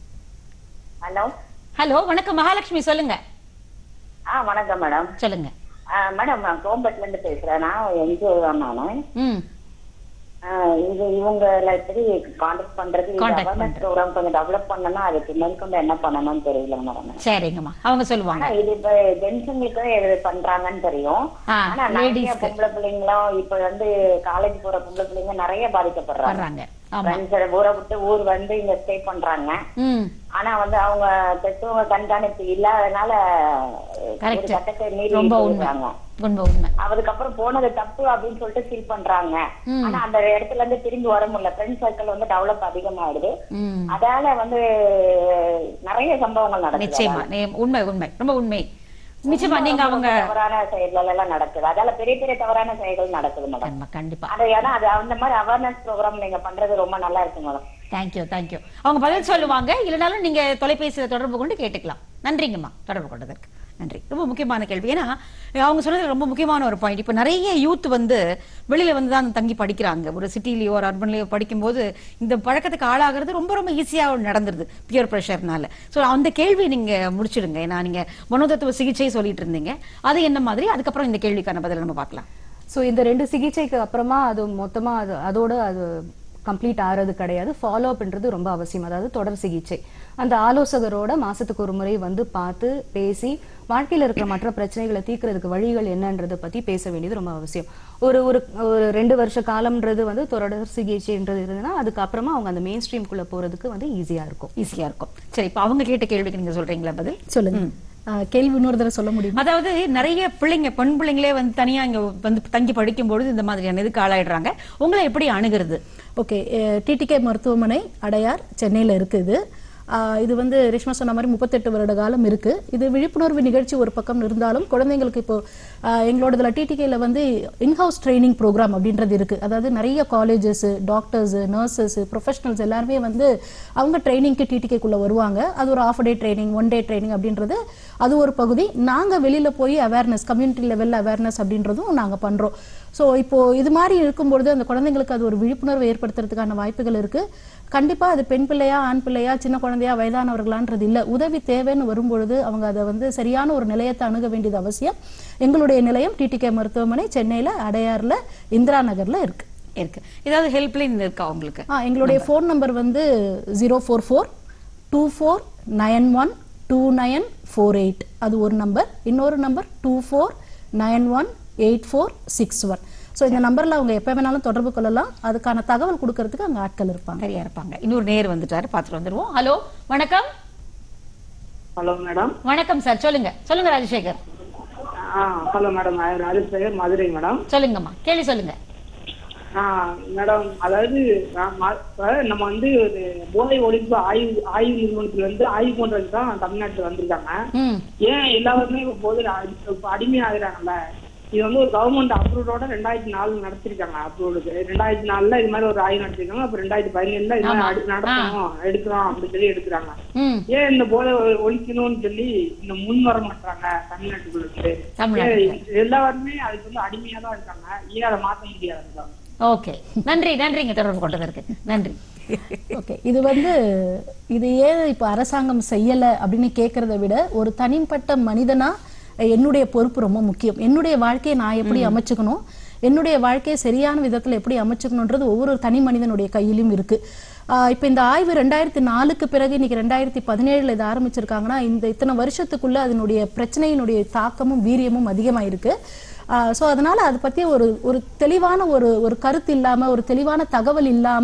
ஹலோ ஹலோ வணக்கம் மகாலட்சுமி சொல்லுங்க ஆ வணக்கம் மேடம் சொல்லுங்க ஆ, மேடம் நான் கோம்பட்ல இருந்து பேசுறேன் நான் என்ஜிஓ தான் நானு ம் ஆ, இது இவங்கள எப்படி கான்டாக்ட் பண்றது Contact அவேர்னஸ் ப்ரோக்ராம் கொஞ்சம் டெவலப் பண்ணனா அதுக்கு மேற்கொண்டு என்ன பண்ணணும்னு தெரியல மேடம் சரிங்கம்மா அவங்க சொல்லுவாங்க ஆனா இது இப்ப ஜென்ஸுங்களுக்கு இது பண்றாங்கன்னு தெரியும் ஆ, ஆனா நிறைய ladies-க்கு. பொம்பளை பிள்ளைங்களும் இப்ப வந்து காலேஜ் போற பொம்பளை பிள்ளைங்க நிறைய பாதிக்கப்படுறாங்க வர்றாங்க ஆமா ஃப்ரெண்ட்ஸ் ஊரை விட்டு ஊர் வந்து இங்க ஸ்டே பண்றாங்க ம் ஆனா வந்து அவங்க பெற்றவங்க கண்காணிப்பு இல்லாதனால ஒரு Correct. கட்டத்தை மீறி ரொம்ப உண்மை போயிடுறாங்க உண்மை உண்மை அதுக்கப்புறம் போனது தப்பு அப்படின்னு சொல்லிட்டு ஃபீல் பண்றாங்க ம். ஆனா அந்த இடத்துல இருந்து திரும்பி வர முடியல ஃப்ரெண்ட் சர்க்கிள் வந்து டெவலப் அதிகமாயிடுது ம் அதால வந்து நிறைய சம்பவங்கள் நடக்குது நிச்சயமா நே- உண்மை உண்மை ரொம்ப உண்மை நிச்சயமா நீங்க அவங்க தவறான செயல்கள் எல்லாம் நடக்குது அதால பெரிய பெரிய தவறான செயல்கள் நடக்குது மேடம் ஆமா, கண்டிப்பா அது ஏன்னா அது அந்த மாதிரி அவேர்னஸ் ப்ரோக்ராம் நீங்க பண்றது ரொம்ப நல்லா இருக்கு மேடம் தேங்க்யூ தேங்க்யூ அவங்க பதில் சொல்லுவாங்க இல்லைனாலும் நீங்க தொலைபேசியில தொடர்பு கொண்டு கேட்டுக்கலாம் நன்றிங்கம்மா தொடர்பு கொண்டதற்கு நன்றி ரொம்ப முக்கியமான கேள்வி ஏன்னா அவங்க சொன்னது ரொம்ப முக்கியமான ஒரு பாயிண்ட் இப்போ நிறைய யூத் வந்து வெளியில வந்து தான் தங்கி படிக்கிறாங்க ஒரு சிட்டிலேயோ ஒரு அர்பன்லேயோ படிக்கும்போது இந்த பழக்கத்துக்கு ஆளாகிறது ரொம்ப ரொம்ப ஈஸியா நடந்துருது பியர் ப்ரெஷர்னால ஸோ அந்த கேள்வி நீங்க முடிச்சிடுங்க ஏன்னா நீங்க மனோதத்துவ சிகிச்சை சொல்லிட்டு இருந்தீங்க அது என்ன மாதிரி அதுக்கப்புறம் இந்த கேள்விக்கான பதில் நம்ம பார்க்கலாம் சோ இந்த ரெண்டு சிகிச்சைக்கு அப்புறமா அது மொத்தமா அது அதோட அது கம்ப்ளீட் ஆறது கிடையாது ஃபாலோ அப்ன்றது ரொம்ப அவசியம் அதாவது தொடர் சிகிச்சை அந்த ஆலோசகரோட மாசத்துக்கு ஒரு முறை வந்து பார்த்து பேசி வாழ்க்கையில இருக்கிற மற்ற பிரச்சனைகளை தீர்க்கறதுக்கு வழிகள் என்னன்றதை பத்தி பேச வேண்டியது ரொம்ப அவசியம் ஒரு ஒரு ஒரு ரெண்டு வருஷ காலம்ன்றது வந்து தொடர் சிகிச்சைன்றது இருந்ததுன்னா அதுக்கப்புறமா அவங்க அந்த மெயின் ஸ்ட்ரீம்குள்ள போறதுக்கு வந்து ஈஸியா இருக்கும் ஈஸியா இருக்கும் சரி இப்போ அவங்க கேட்ட கேள்விக்கு நீங்க சொல்றீங்களா பதில் சொல்லுங்க ஆ, கேள்வி இன்னொரு தடவை சொல்ல முடியுமா அதாவது நிறைய பிள்ளைங்க பெண் பிள்ளைங்களே வந்து தனியா இங்க வந்து தங்கி படிக்கும் பொழுது இந்த மாதிரியான இதுக்கு ஆளாயிடுறாங்க உங்களை எப்படி அணுகிறது ஓகே டிடிகே மருத்துவமனை அடையார் சென்னையில் இருக்குது ஆஹ் இது வந்து ரேஷ்மா சொன்ன மாதிரி முப்பத்தெட்டு வருட காலம் இருக்கு இது விழிப்புணர்வு நிகழ்ச்சி ஒரு பக்கம் இருந்தாலும் குழந்தைங்களுக்கு இப்போ ஆஹ் எங்களோட இதில் டிடிகேல வந்து இன்ஹவுஸ் ட்ரைனிங் ப்ரோக்ராம் அப்படின்றது இருக்கு அதாவது நிறைய காலேஜஸ் டாக்டர்ஸ் நர்சஸ் ப்ரொஃபஷனல்ஸ் எல்லாருமே வந்து அவங்க ட்ரைனிங்க்கு டிடிகேக்குள்ள வருவாங்க அது ஒரு half day training one day training அப்படின்றது அது ஒரு பகுதி நாங்க வெளியில போய் அவேர்னஸ் கம்யூனிட்டி லெவல் அவேர்னஸ் அப்படின்றதும் நாங்க பண்றோம் ஸோ இப்போ இது மாதிரி இருக்கும்பொழுது அந்த குழந்தைங்களுக்கு அது ஒரு விழிப்புணர்வு ஏற்படுத்துறதுக்கான வாய்ப்புகள் இருக்கு கண்டிப்பா அது பெண் பிள்ளையா ஆண் பிள்ளையா சின்ன குழந்தையா வயதானவர்களான்றது இல்ல உதவி தேவைன்னு வரும்பொழுது அவங்க அதை வந்து சரியான ஒரு நிலையத்தை அணுக வேண்டியது அவசியம் எங்களுடைய நிலையம் டிடிகே மருத்துவமனை சென்னையில அடையார்ல இந்திரா நகர்ல இருக்கு இருக்கு ஏதாவது ஹெல்ப்லைன் இருக்கா உங்களுக்கு ஆ எங்களுடைய ஃபோன் நம்பர் வந்து zero four four two four nine one two nine four eight அது ஒரு நம்பர் இன்னொரு number two four nine one eight four six one so இந்த நம்பர்ல அவங்க எப்போ வேணாலும் தொடர்பு கொள்ளலாம் அதுக்கான தகவல் கொடுக்கறதுக்கு அங்க ஆட்கள் இருப்பாங்க சரியா இருப்பாங்க இன்னொரு நேர் வந்துட்டாரு பார்த்துட்டு வந்துருவோம் ஹலோ வணக்கம் ஹலோ மேடம் வணக்கம் சார் சொல்லுங்க சொல்லுங்க ராஜசேகர் ஆ hello madam Rajasekar Madurai madam சொல்லுங்கம்மா கேள்வி சொல்லுங்க ஆ மேடம் அதாவது நான் ம- இப்ப நம்ம வந்து ஒரு போதை ஒழிப்பு ஆய்வு ஆய்வு நிறுவனத்துல இருந்து ஆய்வு பண்றதுக்கு தான் தமிழ்நாட்டுல வந்திருக்காங்க ம் ஏன் எல்லாருமே இப்போ போதை அடி- இப்ப அடிமையாகிறாங்கல்ல இது வந்து ஒரு கவர்மெண்ட் அப்ரூவோட ரெண்டாயிரத்தி நாலு நடத்திருக்காங்க அப்ரூவுக்கு ரெண்டாயிரத்தி நாலுல இது மாதிரி ஒரு ஆய்வு நடத்திருக்காங்க அப்ப ரெண்டாயிரத்தி பதினேழுல இது மாதிரி அடி- நடத்தணும் எடுக்கிறோம் அப்படின்னு சொல்லி எடுக்கிறாங்க ம் ஏன் இந்த போதை ஒ- ஒழிக்கணும்னு சொல்லி இந்த முன் வர மாட்டாங்க தமிழ்நாட்டுக்குள்ள இருந்து? தமிழ்நாட்டுல. ஏன் எல்லாருமே அதுக்கு வந்து அடிமையா தான் இருக்காங்க ஏன் அதை மாத்த முடியாது ஓகே நன்றி நன்றிங்க தொடர்பு கொண்டதற்கு நன்றி ஓகே இது வந்து இது ஏன் இப்போ அரசாங்கம் செய்யலை அப்படின்னு கேட்கறத விட ஒரு தனிப்பட்ட மனிதனா என்னுடைய பொறுப்பு ரொம்ப முக்கியம் என்னுடைய வாழ்க்கையை நான் எப்படி அமைச்சுக்கணும் என்னுடைய வாழ்க்கையை சரியான விதத்துல எப்படி அமைச்சுக்கணுன்றது ஒவ்வொரு தனி மனிதனுடைய கையிலும் இருக்கு ஆஹ் இப்போ இந்த ஆய்வு ரெண்டாயிரத்தி நாலுக்கு பிறகு இன்னைக்கு ரெண்டாயிரத்தி பதினேழுல இதை ஆரம்பிச்சிருக்காங்கன்னா இந்த இத்தனை வருஷத்துக்குள்ள அதனுடைய பிரச்சனையினுடைய தாக்கமும் வீரியமும் அதிகமாயிருக்கு ஸோ அதனால அதை பத்தி ஒரு ஒரு தெளிவான ஒரு ஒரு கருத்து இல்லாம ஒரு தெளிவான தகவல் இல்லாம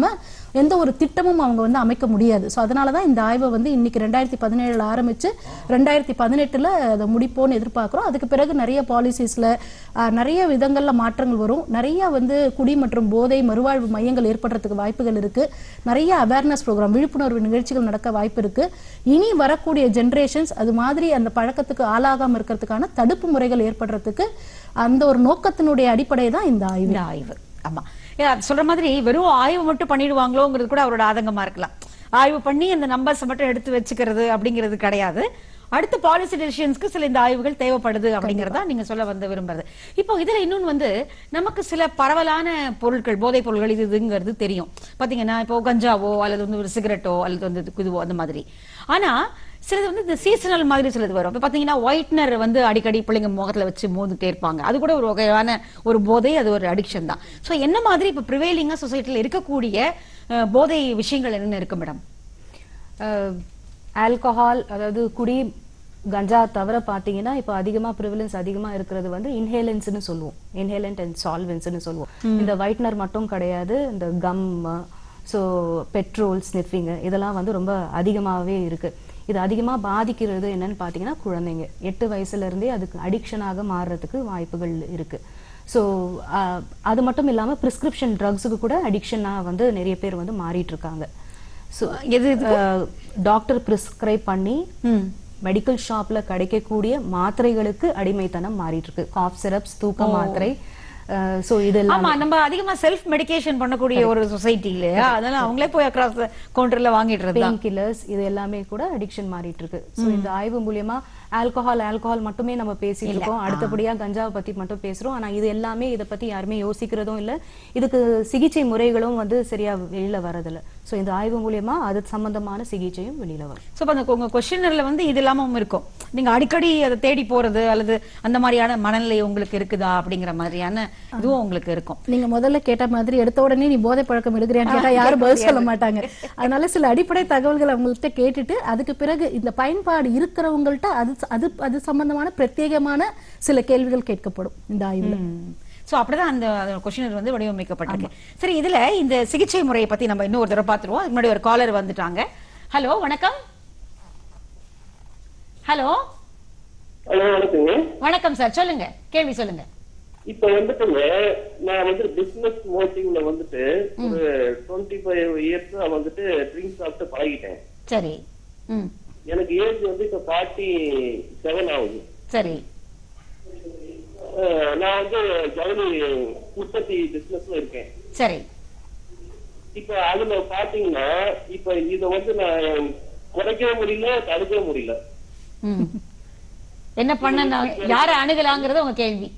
எந்த ஒரு திட்டமும் அவங்க வந்து அமைக்க முடியாது ஸோ அதனால தான் இந்த ஆய்வை வந்து இன்னைக்கு ரெண்டாயிரத்தி பதினேழுல ஆரம்பிச்சு ரெண்டாயிரத்தி பதினெட்டுல அதை முடிப்போம்னு எதிர்பார்க்குறோம் அதுக்கு பிறகு நிறைய பாலிசிஸ்ல நிறைய விதங்கள்ல மாற்றங்கள் வரும் நிறைய வந்து குடி மற்றும் போதை மறுவாழ்வு மையங்கள் ஏற்படுறதுக்கு வாய்ப்புகள் இருக்கு நிறைய அவேர்னஸ் ப்ரோக்ராம் விழிப்புணர்வு நிகழ்ச்சிகள் நடக்க வாய்ப்பு இருக்கு இனி வரக்கூடிய ஜென்ரேஷன்ஸ் அது மாதிரி அந்த பழக்கத்துக்கு ஆளாகாம இருக்கிறதுக்கான தடுப்பு முறைகள் ஏற்படுறதுக்கு அந்த ஒரு நோக்கத்தினுடைய அடிப்படை தான் இந்த ஆய்வு இந்த ஆய்வு ஆமா ஏன் அது சொல்ற மாதிரி வெறும் ஆய்வு மட்டும் பண்ணிடுவாங்களோங்கிறது கூட அவரோட ஆதங்கமா இருக்கலாம் ஆய்வு பண்ணி அந்த நம்பர்ஸ் மட்டும் எடுத்து வச்சுக்கிறது அப்படிங்கிறது கிடையாது அடுத்த பாலிசி டெசிஷன்ஸ்க்கு சில இந்த ஆய்வுகள் தேவைப்படுது அப்படிங்கறதா நீங்க சொல்ல வந்து விரும்புறது இப்போ இதுல இன்னொன்னு வந்து நமக்கு சில பரவலான பொருட்கள் போதைப் பொருட்கள் இது இதுங்கிறது தெரியும் பாத்தீங்கன்னா இப்போ கஞ்சாவோ அல்லது வந்து ஒரு சிகரெட்டோ அல்லது வந்து இதுவோ அந்த மாதிரி ஆனா சிலது வந்து இந்த சீசனல் மாதிரி சிலது வரும் இப்போ பார்த்தீங்கன்னா ஒயிட்னர் வந்து அடிக்கடி பிள்ளைங்க முகத்துல வச்சு மோந்துட்டே இருப்பாங்க அது கூட ஒரு வகையான ஒரு போதை அது ஒரு அடிக்ஷன் தான் ஸோ என்ன மாதிரி இப்போ ப்ரிவேலிங்காக சொசைட்டியில் இருக்கக்கூடிய அஹ், போதை விஷயங்கள் என்னென்ன இருக்கு மேடம் ஆல்கஹால் அதாவது குடி கஞ்சா தவிர பார்த்தீங்கன்னா இப்போ அதிகமா ப்ரிவிலன்ஸ் அதிகமா இருக்கிறது வந்து இன்ஹேலன்ஸ்னு சொல்லுவோம் இன்ஹேலண்ட் அண்ட் சால்வென்ட்ஸ்னு சொல்லுவோம் இந்த ஒயிட்னர் மட்டும் கிடையாது இந்த கம் ஸோ பெட்ரோல் ஸ்னிஃபிங் இதெல்லாம் வந்து ரொம்ப அதிகமாகவே இருக்கு இது அதிகமா பாதிக்கிறது என்னன்னு பார்த்தீங்கன்னா குழந்தைங்க எட்டு வயசுல இருந்தே அதுக்கு அடிக்ஷனாக மாறுறதுக்கு வாய்ப்புகள் இருக்கு ஸோ அது மட்டும் இல்லாம பிரிஸ்கிரிப்ஷன் ட்ரக்ஸுக்கு கூட அடிக்ஷனாக வந்து நிறைய பேர் வந்து மாறிட்டு இருக்காங்க ஸோ எது டாக்டர் பிரிஸ்கிரைப் பண்ணி மெடிக்கல் ஷாப்ல கிடைக்கக்கூடிய மாத்திரைகளுக்கு அடிமைத்தனம் மாறிட்டு இருக்கு காஃப் சிரப்ஸ் தூக்க மாத்திரை ஸோ இதெல்லாம் ஆமா நம்ம அதிகமா செல்ஃப் மெடிகேஷன் பண்ணக்கூடிய ஒரு சொசைட்டி இல்லையா அதனால அவங்களே போய் அக்ராஸ் கவுண்டர்ல வாங்கிடுறது தான் பெயின் கில்லர்ஸ் இது எல்லாமே கூட அடிக்ஷன் மாறிட்டு இருக்கு ஸோ இந்த ஆய்வு மூலியமா ஆல்கஹால் ஆல்கஹால் மட்டுமே நம்ம பேசிட்டு இருக்கோம் அடுத்தபடியா கஞ்சாவை பத்தி மட்டும் பேசுறோம் ஆனா இது எல்லாமே இதை பத்தி யாருமே யோசிக்கிறதும் இல்ல இதுக்கு சிகிச்சை முறைகளும் வந்து சரியா வெளியில வரதில்ல ஸோ இந்த ஆய்வு மூலியமா அது சம்பந்தமான சிகிச்சையும் வெளியில வரும் ஸோ அப்போ அந்த உங்க கொஸ்டினர்ல வந்து இது இல்லாமல் இருக்கும் நீங்க அடிக்கடி அதை தேடி போறது அல்லது அந்த மாதிரியான மனநிலை உங்களுக்கு இருக்குதா அப்படிங்கிற மாதிரியான இதுவும் உங்களுக்கு இருக்கும் நீங்க முதல்ல கேட்ட மாதிரி எடுத்த உடனே நீ போதை பழக்கம் எடுக்கிறியான்னு கேட்டா யாரும் பதில் சொல்ல மாட்டாங்க அதனால சில அடிப்படை தகவல்கள் அவங்கள்ட்ட கேட்டுட்டு அதுக்கு பிறகு இந்த பயன்பாடு இருக்கிறவங்கள்ட்ட அது அது அது சம்பந்தமான பிரத்யேகமான சில கேள்விகள் கேட்கப்படும் இந்த ஆய்வுல ஸோ அப்படிதான் அந்த கொஸ்டினர் வந்து வடிவமைக்கப்பட்டிருக்கு சரி இதுல இந்த சிகிச்சை முறையை பத்தி நம்ம இன்னும் ஒரு தடவை பார்த்துருவோம் அதுக்கு முன்னாடி ஒரு காலர் வந்துட்டாங்க ஹலோ வணக்கம் ஹலோ ஹலோ வணக்கங்க வணக்கம் சார் சொல்லுங்க கேள்வி சொல்லுங்க இப்ப வந்துட்டுங்க நான் வந்து பிசினஸ் மோட்டிவ்ல வந்துட்டு ஒரு டுவெண்ட்டி ஃபைவ் இயர்ஸ் வந்துட்டு ட்ரிங்க்ஸ் சாப்பிட்டு பழகிட்டேன் சரி ம் எனக்கு ஏஜ் வந்து இப்ப ஃபார்ட்டி செவன் ஆகுது சரி அஹ் நான் வந்து ஜவுளி உற்பத்தி பிசினஸ்ல இருக்கேன் சரி இப்ப அதுல பாத்தீங்கன்னா இப்ப இத வந்து நான் குறைக்கவும் முடியல தடுக்கவும் முடியல ம் என்ன பண்ண நான் யாரை அணுகலாங்கிறது உங்க கேள்வி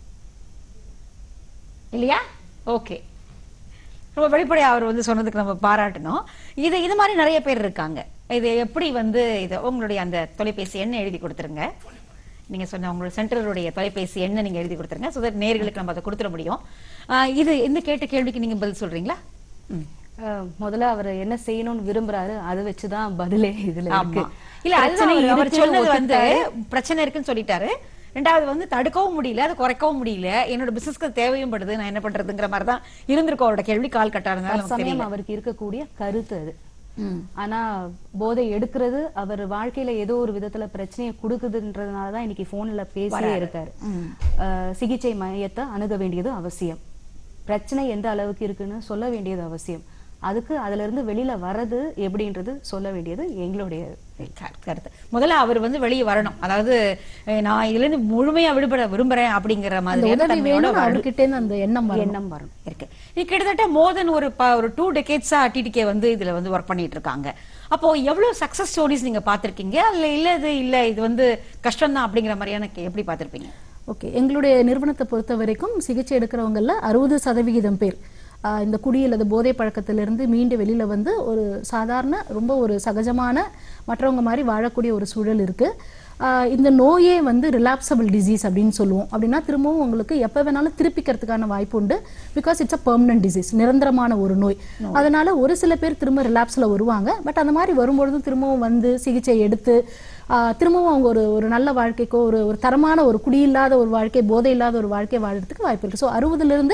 இல்லையா ஓகே ரொம்ப வெளிப்படையா அவர் வந்து சொன்னதுக்கு நம்ம பாராட்டணும் இது இது மாதிரி நிறைய பேர் இருக்காங்க இது எப்படி வந்து இது உங்களுடைய அந்த தொலைபேசி எண்ணை எழுதி கொடுத்துருங்க நீங்க சொன்ன உங்களோட சென்டருடைய தொலைபேசி எண்ணை நீங்க எழுதி கொடுத்துருங்க ஸோ தட் நேர்களுக்கு நம்ம அதை கொடுத்துட முடியும் ஆஹ் இது இந்த கேட்ட கேள்விக்கு நீங்க பதில் சொல்றீங்களா ம் அஹ் முதல்ல அவர் என்ன செய்யணும்னு விரும்புறாரு அதை வச்சுதான் பதிலே இதுல இருக்கு ஆமா இல்ல அதுதான் பிரச்சனை அவர் அவர் இருக்குன்னு சொன்னது வந்து ஒத்துக்கிட்டாரு. பிரச்சனை இருக்குன்னு சொல்லிட்டாரு ரெண்டாவது வந்து தடுக்கவும் முடியல அதை குறைக்கவும் முடியல என்னோட பிசினஸ்க்கு தேவையும் படுது நான் என்ன பண்றதுங்கிற மாதிரி தான் இருந்திருக்கும் அவரோட கேள்வி கால் கட்டாருங்க தற்சமயம் அவருக்கு இருக்கக்கூடிய கருத்து அது ம். ஆனா போதை எடுக்கிறது அவர் வாழ்க்கையில ஏதோ ஒரு விதத்துல பிரச்சனையை கொடுக்குதுன்றதுனால தான் இன்னைக்கு போன்ல பேசியே இருக்காரு அஹ், சிகிச்சை மையத்தை அணுக வேண்டியது அவசியம் பிரச்சனை எந்த அளவுக்கு இருக்குன்னு சொல்ல வேண்டியது அவசியம் அதுக்கு அதுல இருந்து வெளியில வர்றது எப்படின்றது சொல்ல வேண்டியது எங்களுடைய கரு- கருத்து முதல்ல அவர் வந்து வெளியே வரணும் அதாவது அஹ், நான் இதுல இருந்து முழுமையா விடுபட விரும்புறேன் அப்படிங்கிற அந்த மாதிரி உதவி வேணும் அவர்கிட்ட இருந்து அந்த எண்ணம் வரணும் எண்ணம் வரும் இருக்கு இது கிட்டத்தட்ட மோர் தென் ஒரு ப- ஒரு டூ டெக்கேட்ஸா டிடிகே வந்து இதுல வந்து ஒர்க் பண்ணிட்டு இருக்காங்க அப்போ எவ்வளவு சக்சஸ் ஸ்டோரிஸ் நீங்க பாத்திருக்கீங்க அதுல இல்ல இது இல்ல இது வந்து கஷ்டம் தான் அப்படிங்கிற மாதிரியான கே- எப்படி பாத்திருப்பீங்க ஓகே எங்களுடைய நிறுவனத்தை பொறுத்த வரைக்கும் சிகிச்சை எடுக்கிறவங்கல்ல அறுபது சதவிகிதம் பேர் ஆஹ் இந்த குடி அல்லது போதை பழக்கத்திலிருந்து மீண்டு வெளியில வந்து ஒரு சாதாரண ரொம்ப ஒரு சகஜமான மற்றவங்க மாதிரி வாழக்கூடிய ஒரு சூழல் இருக்கு ஆஹ் இந்த நோயே வந்து ரிலாப்சபிள் டிசீஸ் அப்படின்னு சொல்லுவோம் அப்படின்னா திரும்பவும் உங்களுக்கு எப்போ வேணாலும் திருப்பிக்கிறதுக்கான வாய்ப்பு உண்டு because it's a permanent disease நிரந்தரமான ஒரு நோய் அதனால ஒரு சில பேர் திரும்ப ரிலாப்ஸில் வருவாங்க பட் அந்த மாதிரி வரும்பொழுதும் திரும்பவும் வந்து சிகிச்சை எடுத்து ஆஹ் திரும்பவும் அவங்க ஒரு ஒரு நல்ல வாழ்க்கைக்கோ ஒரு ஒரு தரமான ஒரு குடியில்லாத ஒரு வாழ்க்கை போதை இல்லாத ஒரு வாழ்க்கை வாழறதுக்கு வாய்ப்பு இருக்கு ஸோ அறுபதுலேருந்து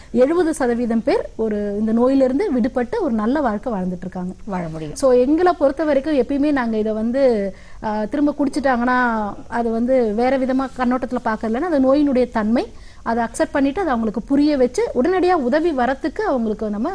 எழுபது சதவீதம் பேர் ஒரு இந்த நோயிலிருந்து விடுபட்டு ஒரு நல்ல வாழ்க்கை வாழ்ந்துட்டு இருக்காங்க வாழ முடியும் ஸோ எங்களை பொறுத்த வரைக்கும் எப்பயுமே நாங்க இதை வந்து ஆஹ், திரும்ப குடிச்சிட்டாங்கன்னா அது வந்து வேற விதமா கண்ணோட்டத்துல பார்க்கறதுலன்னா அந்த நோயினுடைய தன்மை அதை அக்செப்ட் பண்ணிட்டு அதை அவங்களுக்கு புரிய வச்சு உடனடியா உதவி வரத்துக்கு அவங்களுக்கு நம்ம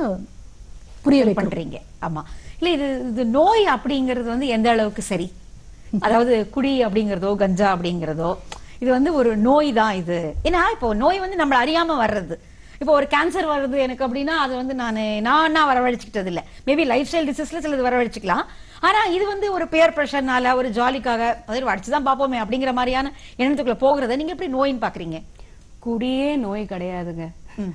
புரிய வைக்கணும் பண்றீங்க ஆமா இல்ல இது இது நோய் அப்படிங்கிறது வந்து எந்த அளவுக்கு சரி அதாவது குடி அப்படிங்கிறதோ கஞ்சா அப்படிங்கிறதோ இது வந்து ஒரு நோய் தான் இது ஏன்னா இப்போ நோய் வந்து நம்மள அறியாம வர்றது இப்போ ஒரு கேன்சர் வருது எனக்கு அப்படின்னா அது வந்து நான் நான் நான் வரவழைச்சிக்கிட்டது இல்ல மேபி லைஃப் ஸ்டைல் டிசீஸ்ல சிலது வரவழைச்சிக்கலாம் ஆனா இது வந்து ஒரு பேர் ப்ரெஷர்னால ஒரு ஜாலிக்காக அதாவது அடிச்சுதான் பார்ப்போமே அப்படிங்கிற மாதிரியான எண்ணத்துக்குள்ள போகிறத நீங்க எப்படி நோயின்னு பாக்குறீங்க குடியே நோய் கிடையாதுங்க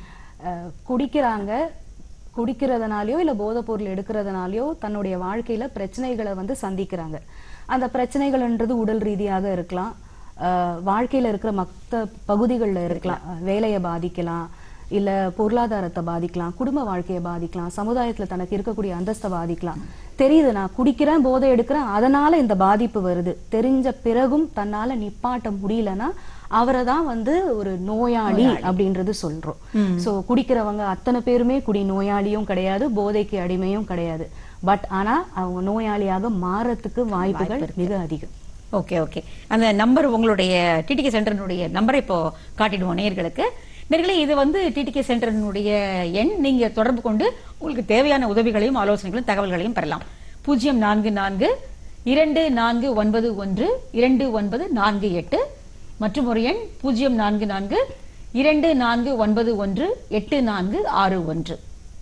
அஹ், குடிக்கிறாங்க குடிக்கிறதுனாலயோ இல்ல போதைப் பொருள் எடுக்கிறதுனாலயோ தன்னுடைய வாழ்க்கையில பிரச்சனைகளை வந்து சந்திக்கிறாங்க அந்த பிரச்சனைகள்ன்றது உடல் ரீதியாக இருக்கலாம் அஹ், வாழ்க்கையில இருக்கிற மத்த பகுதிகளில் இருக்கலாம் அஹ், வேலையை பாதிக்கலாம் இல்ல பொருளாதாரத்தை பாதிக்கலாம் குடும்ப வாழ்க்கையை பாதிக்கலாம் சமுதாயத்துல தனக்கு இருக்கக்கூடிய அந்தஸ்தை பாதிக்கலாம் தெரியுது நான் குடிக்கிறேன் போதை எடுக்கிறேன் அதனால இந்த பாதிப்பு வருது தெரிஞ்ச பிறகும் தன்னால நிப்பாட்ட முடியலன்னா அவரை தான் வந்து ஒரு நோயாளி அப்படின்றது சொல்றோம் சோ குடிக்கிறவங்க அத்தனை பேருமே குடி நோயாளியும் கிடையாது போதைக்கு அடிமையும் கிடையாது பட் ஆனா அவங்க நோயாளியாக மாறத்துக்கு வாய்ப்புகள் மிக அதிகம் ஓகே ஓகே அந்த நம்பர் உங்களுடைய டிடிகே சென்டரினுடைய நம்பரை இப்போ காட்டிடுவோம் நேயர்களுக்கு நேர்களே இது வந்து டிடிகே சென்டரினுடைய எண் நீங்க தொடர்பு கொண்டு உங்களுக்கு தேவையான உதவிகளையும் ஆலோசனைகளையும் தகவல்களையும் பெறலாம் பூஜ்ஜியம் நான்கு நான்கு இரண்டு நான்கு ஒன்பது ஒன்று இரண்டு ஒன்பது நான்கு எட்டு மற்றும் ஒரு எண் பூஜ்ஜியம் நான்கு நான்கு இரண்டு நான்கு ஒன்பது ஒன்று எட்டு நான்கு ஆறு ஒன்று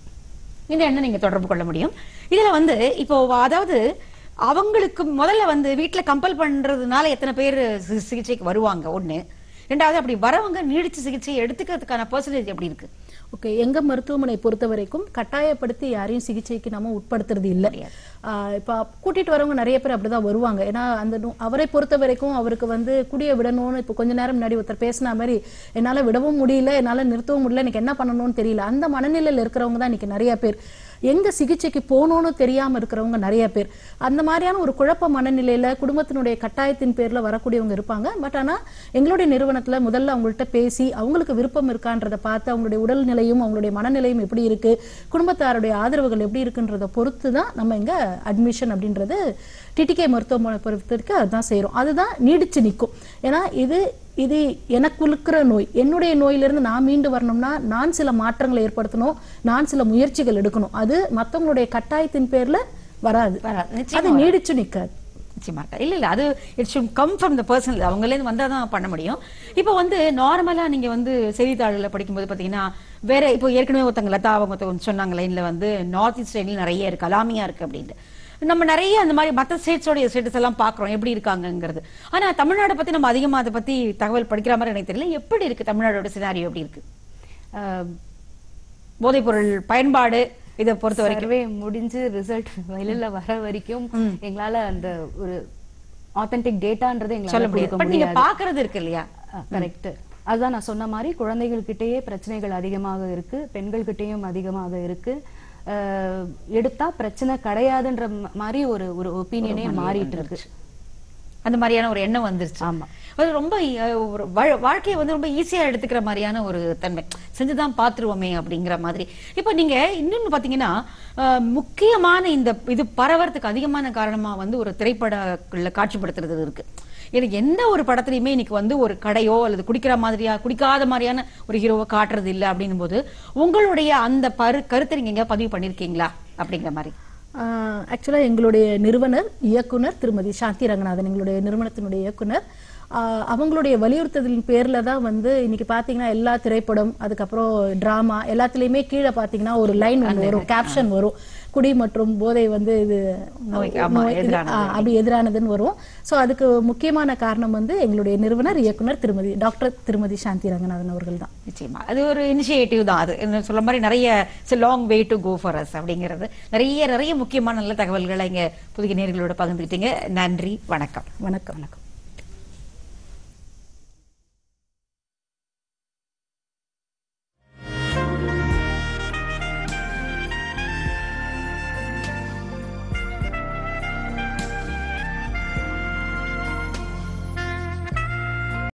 இந்த எண்ணை நீங்க தொடர்பு கொள்ள முடியும் இதுல வந்து இப்போ அதாவது அவங்களுக்கு முதல்ல வந்து வீட்ல கம்பல் பண்றதுனால எத்தனை பேர் சி- சிகிச்சைக்கு வருவாங்க ஒண்ணு ரெண்டாவது அப்படி வரவங்க நீடிச்சு சிகிச்சை எடுத்துக்கிறதுக்கான பர்சன்டேஜ் எப்படி இருக்கு ஓகே எங்க மருத்துவமனை பொறுத்த வரைக்கும் கட்டாயப்படுத்தி யாரையும் சிகிச்சைக்கு நம்ம உட்படுத்துறது இல்ல ஆஹ் இப்ப கூட்டிட்டு வரவங்க நிறைய பேர் அப்படிதான் வருவாங்க ஏன்னா அந்த நோ- அவரை பொறுத்த வரைக்கும் அவருக்கு வந்து குடிய விடணும்னு இப்ப கொஞ்ச நேரம் முன்னாடி ஒருத்தர் பேசின மாதிரி என்னால விடவும் முடியல என்னால நிறுத்தவும் முடியல எனக்கு என்ன பண்ணணும்னு தெரியல அந்த மனநிலையில இருக்கிறவங்க தான் இன்னைக்கு நிறைய பேர் எங்க சிகிச்சைக்கு போகணும்னு தெரியாம இருக்கிறவங்க நிறைய பேர் அந்த மாதிரியான ஒரு குழப்ப மனநிலையில குடும்பத்தினுடைய கட்டாயத்தின் பேர்ல வரக்கூடியவங்க இருப்பாங்க பட் ஆனா எங்களுடைய நிறுவனத்துல முதல்ல அவங்கள்ட்ட பேசி அவங்களுக்கு விருப்பம் இருக்கான்றதை பார்த்து அவங்களுடைய உடல்நிலையும் அவங்களுடைய மனநிலையும் எப்படி இருக்கு குடும்பத்தாருடைய ஆதரவுகள் எப்படி இருக்குன்றதை பொறுத்து தான் நம்ம இங்க அட்மிஷன் அப்படின்றது டிடிகே மருத்துவமனை பொறுத்தவரைக்கு அதுதான் செய்றோம் அதுதான் நீடிச்சு நிற்கும் ஏன்னா இது இது எனக்கு இருக்கிற நோய் என்னுடைய நோயிலிருந்து நான் மீண்டு வரணும்னா நான் சில மாற்றங்களை ஏற்படுத்தணும் நான் சில முயற்சிகள் எடுக்கணும் அது மத்தவங்களுடைய கட்டாயத்தின் பேர்ல வராது வராது. நிச்சயமா அது நீடிச்சு நிக்காது நிச்சயமா இருக்கா இல்ல இல்ல அது it should come from the person அவங்களேருந்து வந்தா தான் பண்ண முடியும் இப்போ வந்து நார்மலா நீங்க வந்து செய்தித்தாள்ல படிக்கும்போது பாத்தீங்கன்னா வேற இப்போ ஏற்கனவே ஒருத்தங்க லதா அவங்க ஒருத்தவங்க சொன்னாங்க லைன்ல வந்து நார்த் ஈஸ்ட் சைட்ல நிறைய இருக்கு அலாமியா இருக்கு அப்படின்ட்டு நம்ம நிறைய அந்த மாதிரி மற்ற ஸ்டேட்ஸோட ஸ்டேட்டஸ் எல்லாம் பாக்குறோம் எப்படி இருக்காங்கங்கிறது ஆனா தமிழ்நாடை பத்தி நம்ம அதிகமா அதை பத்தி தகவல் படிக்கிற மாதிரி எனக்கு தெரியல எப்படி இருக்கு தமிழ்நாடோட சினாரியோ எப்படி இருக்கு அஹ், போதைப்பொருள் பயன்பாடு இதை பொறுத்த வரைக்கும் சர்வே முடிஞ்சு ரிசல்ட் வெளியில வர வரைக்கும் எங்களால அந்த ஒரு ஆத்தென்டிக் டேட்டான்றதை சொல்ல எங்களால முடியாது கொடுக்க பட் நீங்க முடியாது பாக்குறது இருக்கு இல்லையா கரெக்ட் அதுதான் நான் சொன்ன மாதிரி குழந்தைகள்கிட்டயே பிரச்சனைகள் அதிகமாக இருக்கு பெண்கள்கிட்டயும் அதிகமாக இருக்கு அஹ், எடுத்தா பிரச்சனை கிடையாதுன்ற ம- மாதிரி ஒரு ஒரு ஒப்பீனியனே மாறிட்டு இருக்கு அந்த மாதிரியான ஒரு எண்ணம் வந்துருச்சு ஆமா. அது ரொம்ப அஹ், ஒரு வாழ்- வாழ்க்கையை வந்து ரொம்ப ஈஸியா எடுத்துக்கிற மாதிரியான ஒரு தன்மை செஞ்சுதான் பாத்துருவோமே அப்படிங்கிற மாதிரி இப்போ நீங்க இன்னொன்னு பாத்தீங்கன்னா அஹ், முக்கியமான இந்த இது பரவறதுக்கு அதிகமான காரணமா வந்து ஒரு திரைப்படங்கள்ல காட்சிப்படுத்துறது இருக்கு எனக்கு எந்த ஒரு படத்துலயுமே இன்னைக்கு வந்து ஒரு கடையோ அல்லது குடிக்கிற மாதிரியா குடிக்காத மாதிரியான ஒரு ஹீரோவை காட்டுறது இல்லை அப்படின்னும் போது உங்களுடைய அந்த பரு கருத்தை நீங்க எங்கேயாவது பதிவு பண்ணிருக்கீங்களா அப்படிங்கிற மாதிரி ஆக்சுவலாக எங்களுடைய நிறுவனர் இயக்குனர் திருமதி சாந்தி ரங்கநாதன் எங்களுடைய நிறுவனத்தினுடைய இயக்குனர் ஆஹ் அவங்களுடைய வலியுறுத்தலின் பேர்ல தான் வந்து இன்னைக்கு பாத்தீங்கன்னா எல்லா திரைப்படம் அதுக்கப்புறம் டிராமா எல்லாத்துலயுமே கீழே பாத்தீங்கன்னா ஒரு லைன் ஒன்று வரும் கேப்ஷன் வரும் குடி மற்றும் போதை வந்து இது நோய்க்கு, ஆமா, நோய் இது- எதிரானது. ஆ, அப்படி எதிரானதுன்னு வரும் சோ அதுக்கு முக்கியமான காரணம் வந்து எங்களுடைய நிறுவனர் இயக்குனர் திருமதி டாக்டர் திருமதி சாந்தி ரங்கநாதன் அவர்கள் தான் நிச்சயமா அது ஒரு இனிஷியேட்டிவ் தான் அது என்ன சொல்ல மாதிரி நிறைய long way to go for us அப்படிங்கிறது நிறைய நிறைய முக்கியமான நல்ல தகவல்களை இங்க புதிய நேர்களோட பகிர்ந்துக்கிட்டீங்க நன்றி வணக்கம் வணக்கம் வணக்கம்